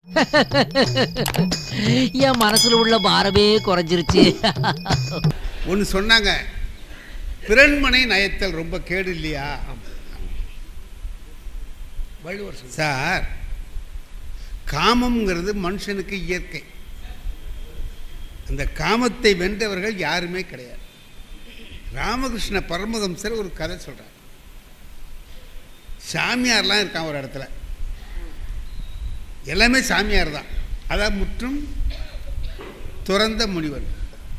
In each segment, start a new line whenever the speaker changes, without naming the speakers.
என் மனசுல உள்ள பாரமே குறைஞ்சிருச்சு
ஒன்று சொன்னாங்க பிறன்மனை நயத்தல் ரொம்ப கேடு இல்லையா
வள்ளுவர் சொல்றார்.
சார் காமம்ங்கிறது மனுஷனுக்கு இயற்கை அந்த காமத்தை வென்றவர்கள் யாருமே கிடையாது ராமகிருஷ்ண பரமஹம்சர் ஒரு கதை சொல்றார் சாமியார்லாம் இருக்கான் ஒரு இடத்துல எல்லாமே சாமியார் தான் அதான் முற்றும் துறந்த முனிவர்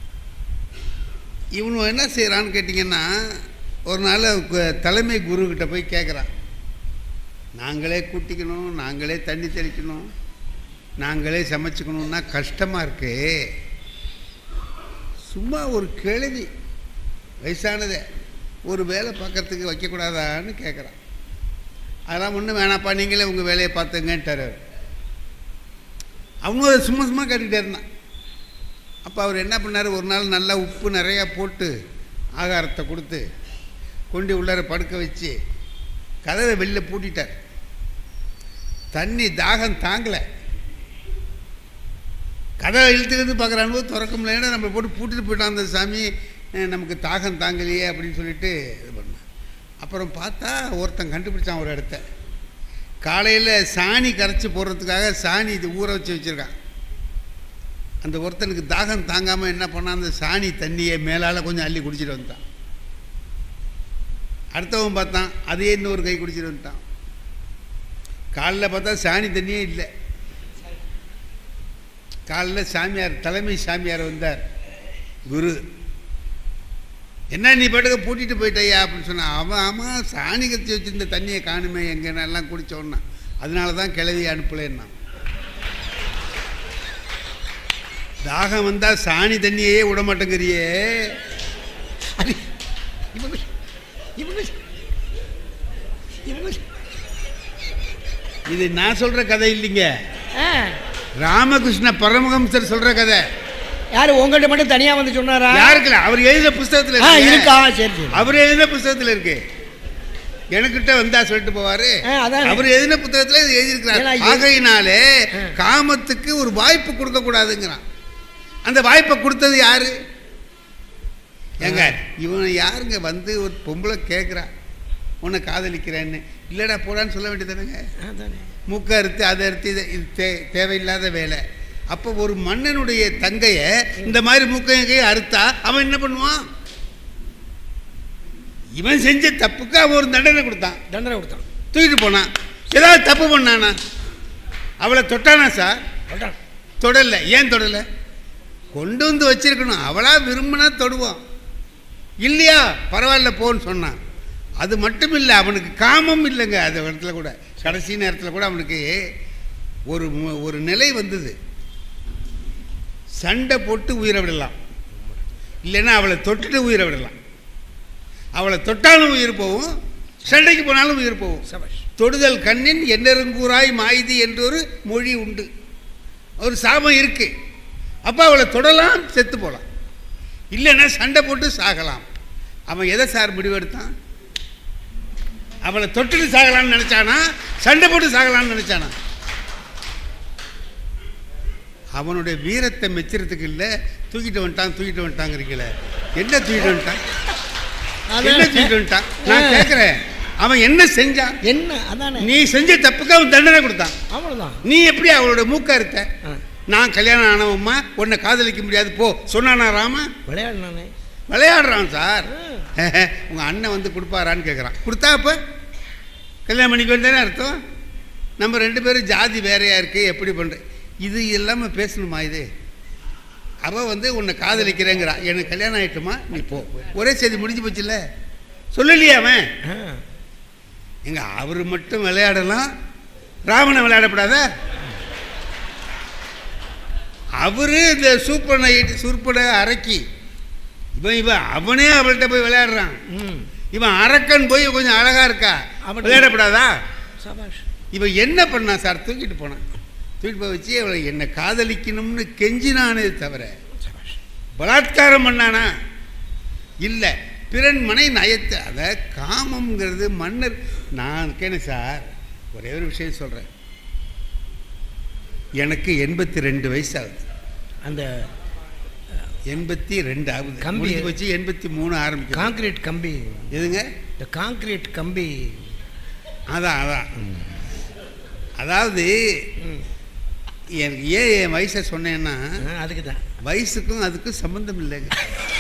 இவனு என்ன செய்கிறான்னு கேட்டிங்கன்னா ஒரு நாள் கு- தலைமை குருக்கிட்ட போய் கேட்குறான் நாங்களே கூட்டிக்கணும் நாங்களே தண்ணி தெளிக்கணும் நாங்களே சமைச்சுக்கணும்னா கஷ்டமாக இருக்கு சும்மா ஒரு கேள்வி வயசானதே ஒரு வேலை பார்க்கறதுக்கு வைக்கக்கூடாதான்னு கேட்குறான் அதெல்லாம் ஒன்றும் வேணாப்பா நீங்களே உங்கள் வேலையை பார்த்துங்கன்ட்டார் அவர். அவனும் அதை சும்மா சும்மா கேட்டுக்கிட்டே இருந்தான் அப்போ அவர் என்ன பண்ணார் ஒரு நாள் நல்லா உப்பு நிறையா போட்டு ஆகாரத்தை கொடுத்து கொண்டு உள்ளார படுக்க வச்சு கதவை வெளில பூட்டிட்டார் தண்ணி தாகம் தாங்கலை கதவை இழுத்துக்கிட்டு பார்க்குறானோ திறக்க முடியல நம்ம போட்டு பூட்டிட்டு போயிட்டான் அந்த சாமி அஹ் நமக்கு தாகம் தாங்கலையே அப்படின்னு சொல்லிட்டு இது பண்ணான் அப்புறம் பார்த்தா ஒருத்தன் கண்டுபிடிச்சான் ஒரு இடத்த காலையில் சாணி கரைச்சி போடுறதுக்காக சாணி இது ஊற வச்சு வச்சுருக்கான் அந்த ஒருத்தனுக்கு தாகம் தாங்காமல் என்ன பண்ணான் அந்த சாணி தண்ணியை மேலால் கொஞ்சம் அள்ளி குடிச்சிட்டு வந்துட்டான் அடுத்தவன் பார்த்தான் அதையே இன்னொரு கை குடிச்சிட்டு வந்துட்டான் காலைல பார்த்தா சாணி தண்ணியே இல்லை காலைல சாமியார் தலைமை சாமியார் வந்தார் குரு என்ன நீ பாட்டுக்கு பூட்டிட்டு போயிட்டய்யா அப்படின்னு சொன்னான் அவன் ஆமாம் சாணி கத்தி வச்சிருந்த தண்ணியை காணுமே எங்கன்னு எல்லாம் குடிச்சோன்னா அதனால தான் கிளவி அனுப்பலைன்னா தாகம் வந்தால் சாணி தண்ணியே விட மாட்டேங்கிறியே
அது இவங்க இவங்க இவங்க
இது நான் சொல்கிற கதை இல்லைங்க
ஆ,
ராமகிருஷ்ண பரமஹம்சர் சொல்கிற கதை
யாரு உங்கள்கிட்ட மட்டும் தனியா வந்து சொன்னாரா
யாருக்குல அவர் எழுதின புஸ்தகத்தில்
ஆ
இருக்கு.
இருக்கா சரி சரி
அவர் எழுதின புஸ்தகத்தில் இருக்கு எனக்கிட்ட வந்தா சொல்லிட்டு போவாரு
ஆ, அதானே.
அவர் எழுதின புத்தகத்தில் இது எழுதியிருக்கிறார்
ஏன்னா, எ-
ஆகையினாலே
ஆ.
காமத்துக்கு ஒரு வாய்ப்பு கொடுக்க கூடாதுங்கிறான் அந்த வாய்ப்பை கொடுத்தது யாரு ஏங்க இவன் யாருங்க வந்து ஒரு பொம்பளை கேட்குறா உன்னை காதலிக்கிறேன்னு இல்லடா போடான்னு சொல்ல வேண்டியதானுங்க
அதானே.
மூக்க அறுத்து அதை அறுத்து இதை இது தே தேவையில்லாத வேலை அப்போ ஒரு மன்னனுடைய தங்கைய இந்த மாதிரி மூக்கையை அறுத்தா அவன் என்ன பண்ணுவான் இவன் செஞ்ச தப்புக்கு அவன் ஒரு தண்டனை கொடுத்தான்
தண்டனை கொடுத்தான்
தூக்கிட்டு போனான் ஏதாவது தப்பு பண்ணானா அவளை தொட்டானா சார்
சொல்றான்.
தொடல ஏன் தொடல கொண்டு வந்து வச்சிருக்கணும் அவளா விரும்பினா தொடுவான் இல்லையா பரவாயில்ல போன்னு சொன்னான் அது மட்டும் இல்லை அவனுக்கு காமம் இல்லைங்க அந்த இடத்துல கூட கடைசி நேரத்தில் கூட அவனுக்கு ஒரு மு- ஒரு நிலை வந்தது சண்டை போட்டு உயிரை விடலாம் இல்லைன்னா அவளை தொட்டுட்டு உயிரை விடலாம் அவளை தொட்டாலும் உயிர் போகும் சண்டைக்கு போனாலும் உயிர் போகும்
சபாஷ்
தொடுதல் கண்ணின் எண்ணருங்கூராய் மாய்தி என்ற ஒரு மொழி உண்டு ஒரு சாபம் இருக்கு அப்போ அவளை தொடலாம் செத்து போகலாம் இல்லைன்னா சண்டை போட்டு சாகலாம் அவன் எதை சார் முடிவெடுத்தான் அவளை தொட்டுட்டு சாகலாம்னு நினைச்சானா சண்டை போட்டு சாகலாம்னு நினைச்சானா அவனுடைய வீரத்தை மெச்சுறதுக்கு இல்லை தூக்கிட்டு வந்துட்டான் தூக்கிட்டு வந்துட்டாங்கிறீங்களே என்ன தூக்கிட்டு வந்துட்டான் என்ன தூக்கிட்டு வந்துட்டான் நான் கேட்குறேன் அவன் என்ன செஞ்சான்
என்ன அதானே
நீ செஞ்ச தப்புக்கு அவன் தண்டனை கொடுத்தான்
அவ்வளவுதான்
நீ எப்படி அவளோட மூக்க இருக்க
ஆ.
நான் கல்யாணம் ஆனவம்மா உன்னை காதலிக்க முடியாது போ சொன்னானா ராம
விளையாடினானே
விளையாடுறான் சார் உங்க அண்ணன் வந்து கொடுப்பாரான்னு கேட்குறான் கொடுத்தா அப்போ கல்யாணம் பண்ணிக்க வேண்டியதானே அர்த்தம் நம்ம ரெண்டு பேரும் ஜாதி வேறையா இருக்கு எப்படி பண்ற இது இல்லாமல் பேசணுமா இது அவ வந்து உன்னை காதலிக்கிறேங்கிறா எனக்கு கல்யாணம் ஆயிட்டுமா நீ போ ஒரே செய்தி முடிஞ்சு போச்சுல்ல சொல்லலையே அவன்
ஆ.
எங்க அவர் மட்டும் விளையாடலாம் ராவணன் விளையாடப்படாத அவரு இந்த சூப்பனை சூப்பனை அரக்கி இவன் இவன் அவனே அவள்கிட்ட போய் விளையாடுறான்
ம்
இவன் அரக்கன் போய் கொஞ்சம் அழகா இருக்கா
அவன்
விளையாடப்படாதா
சபாஷ்
இவன் என்ன பண்ணான் சார் தூக்கிட்டு போனான் தூக்கிட்டு போய் வச்சு அவளை என்னை காதலிக்கணும்னு கெஞ்சினானே தவிர
சபாஷ்
பலாத்காரம் பண்ணானா இல்லை பிறன் மனை நயத்து அதை காமம்ங்கிறது மன்னர் நான் இருக்கேனே சார் ஒரே ஒரு விஷயம் சொல்கிறேன் எனக்கு எண்பத்தி ரெண்டு வயசு ஆகுது
அந்த
எண்பத்தி ரெண்டு ஆகுது
கம்பி-
முடிஞ்சு போச்சு எண்பத்தி மூணு ஆரம்பிக்கும்
காங்கிரீட் கம்பி
எதுங்க
இந்த காங்கிரீட் கம்பி
அதான் அதான் அதாவது
ம்.
எனக்கு ஏன் என் வயசை சொன்னேன்னா
அதுக்கு தான்
வயசுக்கும் அதுக்கும் சம்பந்தம் இல்லைங்க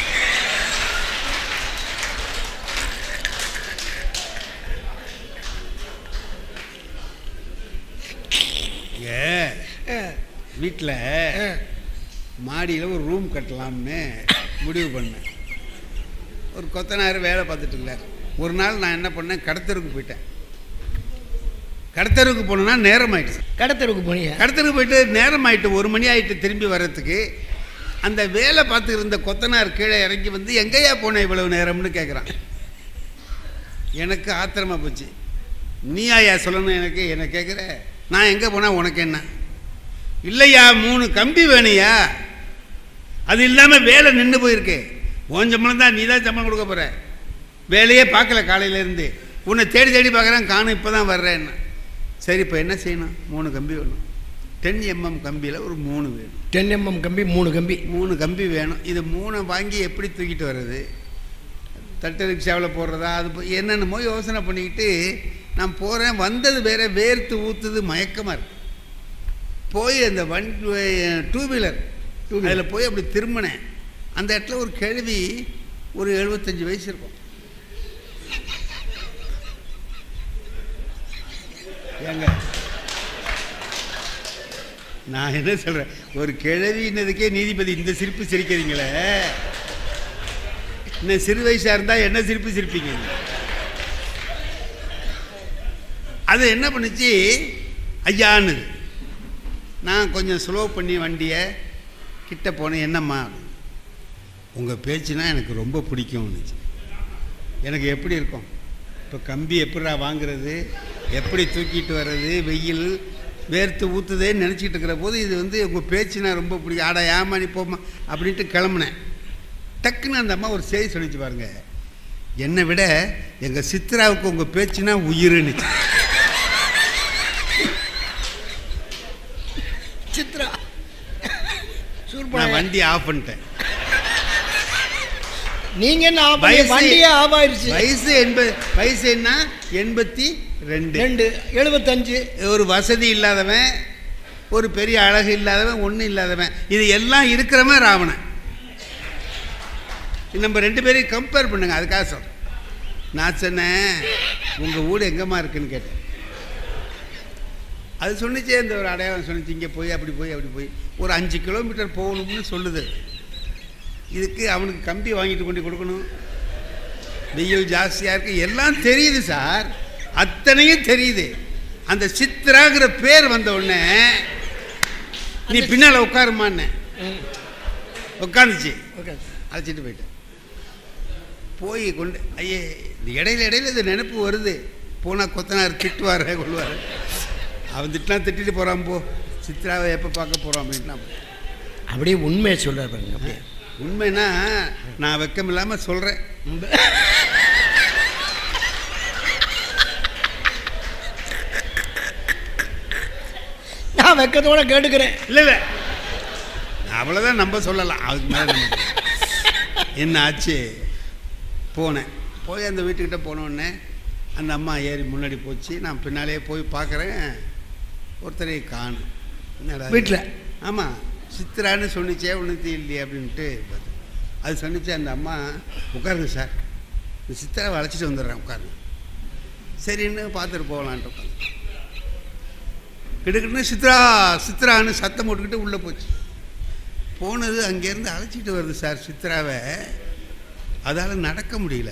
ஏ வீட்டில் மாடியில் ஒரு ரூம் கட்டலாம்னு முடிவு பண்ணேன் ஒரு கொத்தனார் வேலை பார்த்துட்டு இருந்தார் ஒரு நாள் நான் என்ன பண்ணேன் கடத்தருக்கு போயிட்டேன் கடத்தருக்கு போனேன்னா நேரம் ஆயிடுச்சு
கடத்தருக்கு போனீங்க
கடத்தருக்கு போயிட்டு நேரம் ஆயிட்டு ஒரு மணி ஆயிட்டு திரும்பி வர்றதுக்கு அந்த வேலை பார்த்துட்டு இருந்த கொத்தனார் கீழே இறங்கி வந்து எங்கேயா போனேன் இவ்வளவு நேரம்னு கேட்குறான் எனக்கு ஆத்திரமா போச்சு நீ ஆயா சொல்லணும் எனக்கு என்ன கேட்குற நான் எங்கே போனால் உனக்கு என்ன இல்லையா மூணு கம்பி வேணுயா அது இல்லாமல் வேலை நின்று போயிருக்கு உன் சம்பளம் தான் நீ தான் சம்பளம் கொடுக்க போகிற வேலையே பார்க்கல காலையிலேருந்து உன்னை தேடி தேடி பார்க்குறேன் காணும் இப்போ தான் வர்றேன்னு சரி இப்போ என்ன செய்யணும் மூணு கம்பி வேணும் டென் எம்எம் கம்பியில் ஒரு மூணு வேணும்
டென் எம்எம் கம்பி மூணு கம்பி
மூணு கம்பி வேணும் இது மூணை வாங்கி எப்படி தூக்கிட்டு வர்றது தட்டு ரிக்ஷாவில் போடுறதா அது போ- என்னென்னமோ யோசனை பண்ணிக்கிட்டு நான் போகிறேன் வந்தது வேற வேர்த்து ஊற்றுது மயக்கமாக இருக்கு போய் அந்த வன் டூ வீலர் அதில் போய் அப்படி திரும்பினேன் அந்த இடத்துல ஒரு கேள்வி ஒரு எழுபத்தஞ்சு வயசு இருக்கும் ஏங்க நான் என்ன சொல்கிறேன் ஒரு கிழவின்னதுக்கே நீதிபதி இந்த சிரிப்பு சிரிக்கிறீங்களே இன்னும் சிறு வயசாக இருந்தால் என்ன சிரிப்பு சிரிப்பீங்க அது என்ன பண்ணுச்சு ஐயான்னு நான் கொஞ்சம் ஸ்லோ பண்ணி வண்டியை கிட்ட போனேன் என்னம்மா உங்கள் பேச்சுனா எனக்கு ரொம்ப பிடிக்கும்னுச்சு எனக்கு எப்படி இருக்கும் இப்போ கம்பி எப்படிடா வாங்குறது எப்படி தூக்கிட்டு வர்றது வெயில் வேர்த்து ஊற்றுதேன்னு நினச்சிக்கிட்டு இருக்கிற போது இது வந்து உங்கள் பேச்சுனா ரொம்ப பிடிக்கும் ஆடா ஏமா நீ போமா அப்படின்ட்டு கிளம்புனேன் டக்குன்னு அந்த அம்மா ஒரு செய்தி சொல்லிச்சு பாருங்க என்னை விட எங்கள் சித்ராவுக்கு உங்கள் பேச்சுனா உயிருன்னுச்சு
சித்ரா
நான்
சூப்பர்
வண்டி ஆஃப் பண்ணிட்டேன்
நீங்க என்ன ஆஃப் பண்ணி
வயசு-
வண்டியே ஆஃப் ஆயிருச்சு
வயசு எண்பது வயசு என்ன எண்பத்தி ரெண்டு
ரெண்டு எழுபத்தஞ்சு
ஒரு வசதி இல்லாதவன் ஒரு பெரிய அழகு இல்லாதவன் ஒன்றும் இல்லாதவன் இது எல்லாம் இருக்கிறவன் ராவணன் இது நம்ம ரெண்டு பேரையும் கம்பேர் பண்ணுங்க அதுக்காக சொல்றேன் நான் சொன்னேன் உங்கள் வீடு எங்கம்மா இருக்குன்னு கேட்டேன் அது சொன்னிச்சே இந்த ஒரு அடையாளம் சொன்னிச்சு இங்கே போய் அப்படி போய் அப்படி போய் ஒரு அஞ்சு கிலோமீட்டர் போகணும்னு சொல்லுது இதுக்கு அவனுக்கு கம்பி வாங்கிட்டு கொண்டு கொடுக்கணும் வெயில் ஜாஸ்தியாக இருக்கு எல்லாம் தெரியுது சார் அத்தனையும் தெரியுது அந்த சித்ராங்கிற பேர் வந்த உடனே நீ பின்னால் உட்காருமான்னு உட்காந்துச்சு
ஓகே
அழைச்சிட்டு போயிட்டேன் போய் கொண்டு ஐயே இந்த இடையில இடையில இந்த நினைப்பு வருது போனால் கொத்தனார் திட்டுவார் கொள்வார் அவன் திட்டினா திட்டிட்டு போகிறான் போ சித்ராவை எப்போ பார்க்க போகிறோம் அப்படின்ட்டு
அப்படியே உண்மையை சொல்றாரு பாருங்க அப்படியே
உண்மைன்னா நான் வெக்கம் இல்லாமல் சொல்கிறேன்
நான் வெக்கத்தோட கேட்டுக்கிறேன்
இல்லை இல்லை அவ்வளோதான் நம்ம சொல்லலாம் அதுக்கு மேலே நம்ம என்ன ஆச்சு போனேன் போய் அந்த வீட்டுக்கிட்ட போன உடனே அந்த அம்மா ஏறி முன்னாடி போச்சு நான் பின்னாலேயே போய் பார்க்குறேன் ஒருத்தரை காணும் என்னடா இது?
வீட்ல?
ஆமாம் சித்ரான்னு சொன்னிச்சே ஒன்றுத்தி இல்லையே அப்படின்ட்டு பார்த்தேன். அது சொன்னிச்சு அந்த அம்மா உட்காருங்க சார் இந்த சித்ராவை அழைச்சிட்டு வந்துடுறேன் உட்காருங்க சரின்னு பார்த்துட்டு போகலான்ட்டு உட்காந்து கிடுக்கிட்டு சித்ரா சித்ரான்னு சத்தம் போட்டுக்கிட்டு உள்ளே போச்சு போனது அங்கேருந்து அழைச்சிட்டு வருது சார் சித்ராவை அதால் நடக்க முடியல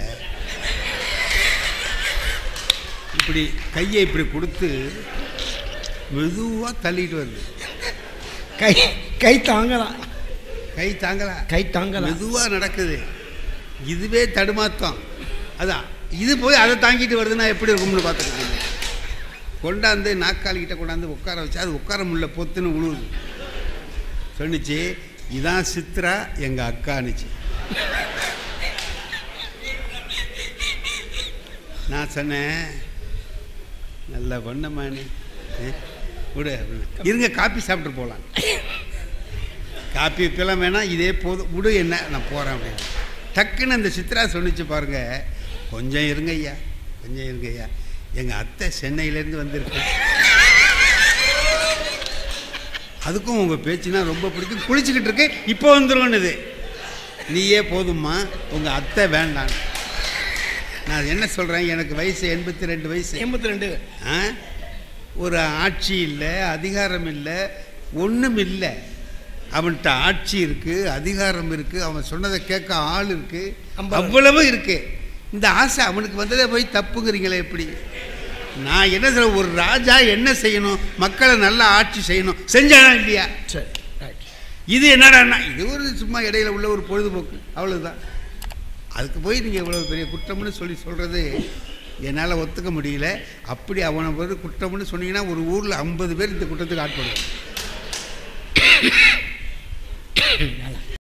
இப்படி கையை இப்படி கொடுத்து மெதுவாக தள்ளிட்டு வருது
கை கை தாங்கலாம்
கை தாங்கலா
கை தாங்கலாம்
மெதுவாக நடக்குது இதுவே தடுமாத்தம் அதான் இது போய் அதை தாங்கிட்டு வருதுன்னா எப்படி இருக்கும்னு பார்த்துக்கோங்க கொண்டாந்து நாக்காளிக்கிட்ட கொண்டாந்து உட்கார வச்சு அது உட்கார முடியல பொத்துன்னு உழுவுது சொன்னிச்சு இதான் சித்ரா எங்கள் அக்கானுச்சு நான் சொன்னேன் நல்ல பொண்ணம்மா நீ ஏ, விடு அப்படின்னு. இருங்க காப்பி சாப்பிட்டு போகலாம் காப்பி இப்பெல்லாம் வேணாம் இதே போதும் விடு என்ன நான் போகிறேன் அப்படின்னு டக்குன்னு அந்த சித்ரா சொன்னிச்சு பாருங்க கொஞ்சம் இருங்க ஐயா கொஞ்சம் இருங்க ஐயா எங்கள் அத்தை சென்னையிலேருந்து வந்திருக்கு அதுக்கும் உங்கள் பேச்சுனா ரொம்ப பிடிக்கும் குளிச்சுக்கிட்டு இருக்கு இப்போ வந்துருவனுது நீயே போதும்மா உங்கள் அத்தை வேண்டாம் நான் என்ன சொல்கிறேன் எனக்கு வயசு எண்பத்தி ரெண்டு வயசு
எண்பத்தி ரெண்டு
ஆ? ஒரு ஆட்சி இல்லை அதிகாரம் இல்லை ஒன்றும் இல்லை அவன்கிட்ட ஆட்சி இருக்குது அதிகாரம் இருக்குது அவன் சொன்னதை கேட்க ஆள் இருக்குது
அம்பா.
அவ்வளவு இருக்கு இந்த ஆசை அவனுக்கு வந்ததே போய் தப்புங்கிறீங்களே எப்படி நான் என்ன சொல்ல ஒரு ராஜா என்ன செய்யணும் மக்களை நல்லா ஆட்சி செய்யணும் செஞ்சானா இல்லையா
சரி ரைட்
இது என்னடான்னா இது ஒரு சும்மா இடையில உள்ள ஒரு பொழுதுபோக்கு அவ்வளவுதான் அதுக்கு போய் நீங்கள் இவ்வளோ பெரிய குற்றம்னு சொல்லி சொல்கிறது என்னால் ஒத்துக்க முடியல அப்படி அவனை வந்து குற்றம்னு சொன்னீங்கன்னா ஒரு ஊரில் ஐம்பது பேர் இந்த குற்றத்துக்கு ஆட்படுவாங்க